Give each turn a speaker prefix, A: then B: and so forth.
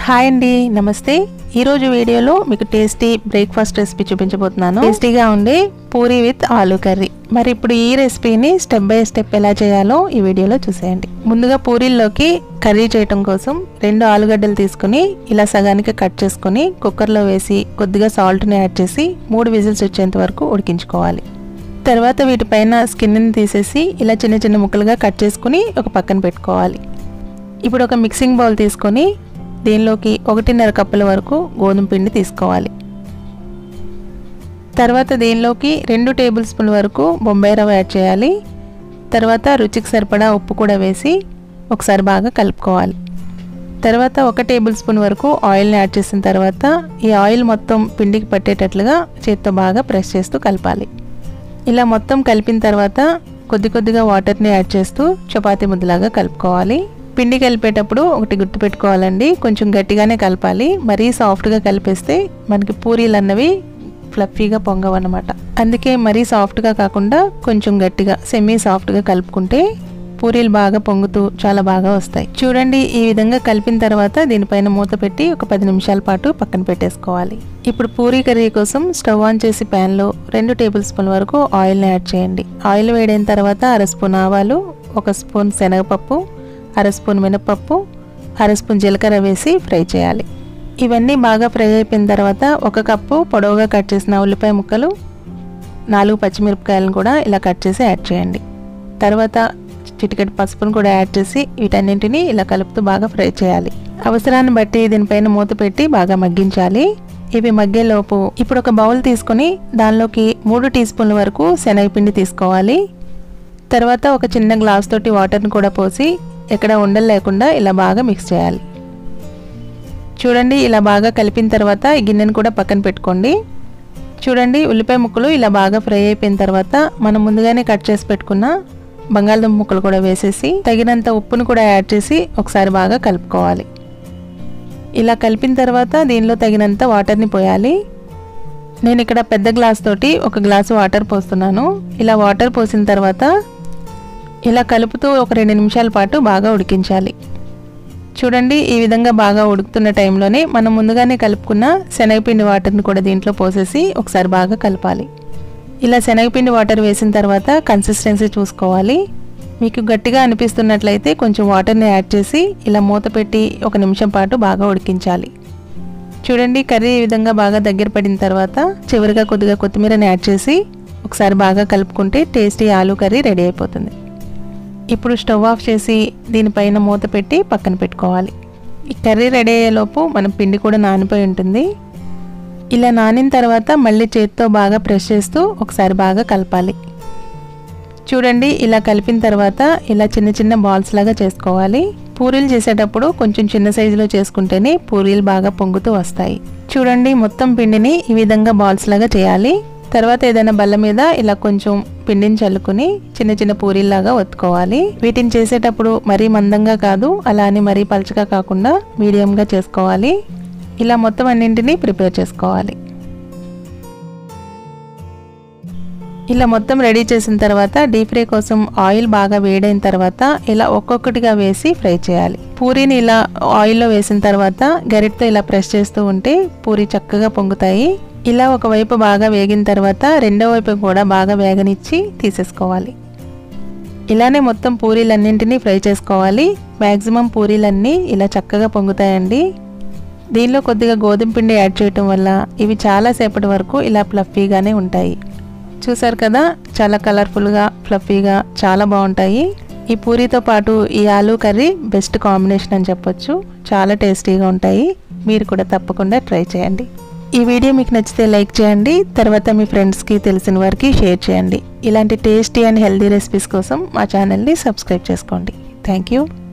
A: hi అండి నమస్తే ఈరోజు వీడియోలో మీకు టేస్టీ బ్రేక్ఫాస్ట్ రెసిపీ చూపించబోతున్నాను టేస్టీగా ఉండే పూరి విత్ ఆలూ కర్రీ మరి ఇప్పుడు ఈ రెసిపీని స్టెప్ బై స్టెప్ ఎలా చేయాలో ఈ వీడియోలో చూసేయండి ముందుగా పూరీల్లోకి కర్రీ చేయటం కోసం రెండు ఆలుగడ్డలు తీసుకుని ఇలా సగానికి కట్ చేసుకుని కుక్కర్లో వేసి కొద్దిగా సాల్ట్ని యాడ్ చేసి మూడు విజిల్స్ వచ్చేంత వరకు ఉడికించుకోవాలి తర్వాత వీటిపైన స్కిన్ని తీసేసి ఇలా చిన్న చిన్న ముక్కలుగా కట్ చేసుకుని ఒక పక్కన పెట్టుకోవాలి ఇప్పుడు ఒక మిక్సింగ్ బౌల్ తీసుకొని దీనిలోకి ఒకటిన్నర కప్పుల వరకు గోధుమ పిండి తీసుకోవాలి తర్వాత దీనిలోకి రెండు టేబుల్ స్పూన్ వరకు బొంబాయి రవ్వ యాడ్ చేయాలి తర్వాత రుచికి సరిపడా ఉప్పు కూడా వేసి ఒకసారి బాగా కలుపుకోవాలి తర్వాత ఒక టేబుల్ స్పూన్ వరకు ఆయిల్ని యాడ్ చేసిన తర్వాత ఈ ఆయిల్ మొత్తం పిండికి పట్టేటట్లుగా చేత్తో బాగా ప్రెస్ చేస్తూ కలపాలి ఇలా మొత్తం కలిపిన తర్వాత కొద్ది కొద్దిగా వాటర్ని యాడ్ చేస్తూ చపాతీ ముద్దలాగా కలుపుకోవాలి పిండి కలిపేటప్పుడు ఒకటి గుర్తు పెట్టుకోవాలండి కొంచెం గట్టిగానే కలపాలి మరీ సాఫ్ట్గా కలిపేస్తే మనకి పూరీలు అన్నవి ఫ్లఫీగా పొంగవన్నమాట అందుకే మరీ సాఫ్ట్గా కాకుండా కొంచెం గట్టిగా సెమీ సాఫ్ట్గా కలుపుకుంటే పూరీలు బాగా పొంగుతూ చాలా బాగా వస్తాయి చూడండి ఈ విధంగా కలిపిన తర్వాత దీనిపైన మూత పెట్టి ఒక పది నిమిషాల పాటు పక్కన పెట్టేసుకోవాలి ఇప్పుడు పూరీ కర్రీ కోసం స్టవ్ ఆన్ చేసి ప్యాన్లో రెండు టేబుల్ స్పూన్ వరకు ఆయిల్ని యాడ్ చేయండి ఆయిల్ వేడైన తర్వాత అర స్పూన్ ఆవాలు ఒక స్పూన్ శనగపప్పు అర స్పూన్ మినపప్పు అర స్పూన్ జీలకర్ర వేసి ఫ్రై చేయాలి ఇవన్నీ బాగా ఫ్రై అయిపోయిన తర్వాత ఒక కప్పు పొడవుగా కట్ చేసిన ఉల్లిపాయ ముక్కలు నాలుగు పచ్చిమిరపకాయలను కూడా ఇలా కట్ చేసి యాడ్ చేయండి తర్వాత చిటికెట్ పసుపును కూడా యాడ్ చేసి వీటన్నింటినీ ఇలా కలుపుతూ బాగా ఫ్రై చేయాలి అవసరాన్ని బట్టి దీనిపైన మూత పెట్టి బాగా మగ్గించాలి ఇవి మగ్గేలోపు ఇప్పుడు ఒక బౌల్ తీసుకొని దానిలోకి మూడు టీ స్పూన్ల వరకు శనగపిండి తీసుకోవాలి తర్వాత ఒక చిన్న గ్లాస్ తోటి వాటర్ని కూడా పోసి ఎక్కడ ఉండలు లేకుండా ఇలా బాగా మిక్స్ చేయాలి చూడండి ఇలా బాగా కలిపిన తర్వాత ఈ గిన్నెను కూడా పక్కన పెట్టుకోండి చూడండి ఉల్లిపాయ ముక్కలు ఇలా బాగా ఫ్రై అయిపోయిన తర్వాత మనం ముందుగానే కట్ చేసి పెట్టుకున్న బంగాళదుంప ముక్కలు కూడా వేసేసి తగినంత ఉప్పును కూడా యాడ్ చేసి ఒకసారి బాగా కలుపుకోవాలి ఇలా కలిపిన తర్వాత దీనిలో తగినంత వాటర్ని పోయాలి నేను ఇక్కడ పెద్ద గ్లాస్ తోటి ఒక గ్లాసు వాటర్ పోస్తున్నాను ఇలా వాటర్ పోసిన తర్వాత ఇలా కలుపుతూ ఒక రెండు నిమిషాల పాటు బాగా ఉడికించాలి చూడండి ఈ విధంగా బాగా ఉడుకుతున్న టైంలోనే మనం ముందుగానే కలుపుకున్న శనగపిండి వాటర్ని కూడా దీంట్లో పోసేసి ఒకసారి బాగా కలపాలి ఇలా శనగపిండి వాటర్ వేసిన తర్వాత కన్సిస్టెన్సీ చూసుకోవాలి మీకు గట్టిగా అనిపిస్తున్నట్లయితే కొంచెం వాటర్ని యాడ్ చేసి ఇలా మూత పెట్టి ఒక నిమిషం పాటు బాగా ఉడికించాలి చూడండి కర్రీ ఈ విధంగా బాగా దగ్గర పడిన తర్వాత చివరిగా కొద్దిగా కొత్తిమీరని యాడ్ చేసి ఒకసారి బాగా కలుపుకుంటే టేస్టీ ఆలూ కర్రీ రెడీ అయిపోతుంది ఇప్పుడు స్టవ్ ఆఫ్ చేసి దీనిపైన మూత పెట్టి పక్కన పెట్టుకోవాలి ఈ కర్రీ రెడీ అయ్యేలోపు మన పిండి కూడా నానిపోయి ఉంటుంది ఇలా నానిన తర్వాత మళ్ళీ చేతితో బాగా ప్రెస్ చేస్తూ ఒకసారి బాగా కలపాలి చూడండి ఇలా కలిపిన తర్వాత ఇలా చిన్న చిన్న బాల్స్ లాగా చేసుకోవాలి పూరీలు చేసేటప్పుడు కొంచెం చిన్న సైజులో చేసుకుంటేనే పూరీలు బాగా పొంగుతూ వస్తాయి చూడండి మొత్తం పిండిని ఈ విధంగా బాల్స్ లాగా చేయాలి తర్వాత ఏదైనా బల్ల మీద ఇలా కొంచెం పిండిని చల్లుకుని చిన్న చిన్న పూరీల్లాగా ఒత్తుకోవాలి వీటిని చేసేటప్పుడు మరీ మందంగా కాదు అలా అని మరీ పలుచగా కాకుండా మీడియంగా చేసుకోవాలి ఇలా మొత్తం అన్నింటినీ ప్రిపేర్ చేసుకోవాలి ఇలా మొత్తం రెడీ చేసిన తర్వాత డీప్ ఫ్రై కోసం ఆయిల్ బాగా వేడైన తర్వాత ఇలా ఒక్కొక్కటిగా వేసి ఫ్రై చేయాలి పూరీని ఇలా ఆయిల్లో వేసిన తర్వాత గరిటతో ఇలా ప్రెస్ చేస్తూ ఉంటే పూరి చక్కగా పొంగుతాయి ఇలా ఒకవైపు బాగా వేగిన తర్వాత రెండో వైపు కూడా బాగా వేగనిచ్చి తీసేసుకోవాలి ఇలానే మొత్తం పూరీలన్నింటినీ ఫ్రై చేసుకోవాలి మ్యాక్సిమం పూరీలన్నీ ఇలా చక్కగా పొంగుతాయండి దీనిలో కొద్దిగా గోధుమ పిండి యాడ్ చేయటం వల్ల ఇవి చాలా సేపటి వరకు ఇలా ఫ్లఫీగానే ఉంటాయి చూసారు కదా చాలా కలర్ఫుల్గా ఫ్లఫీగా చాలా బాగుంటాయి ఈ పూరీతో పాటు ఈ ఆలూ కర్రీ బెస్ట్ కాంబినేషన్ అని చెప్పొచ్చు చాలా టేస్టీగా ఉంటాయి మీరు కూడా తప్పకుండా ట్రై చేయండి ఈ వీడియో మీకు నచ్చితే లైక్ చేయండి తర్వాత మీ ఫ్రెండ్స్కి తెలిసిన వారికి షేర్ చేయండి ఇలాంటి టేస్టీ అండ్ హెల్దీ రెసిపీస్ కోసం మా ఛానల్ని సబ్స్క్రైబ్ చేసుకోండి థ్యాంక్ యూ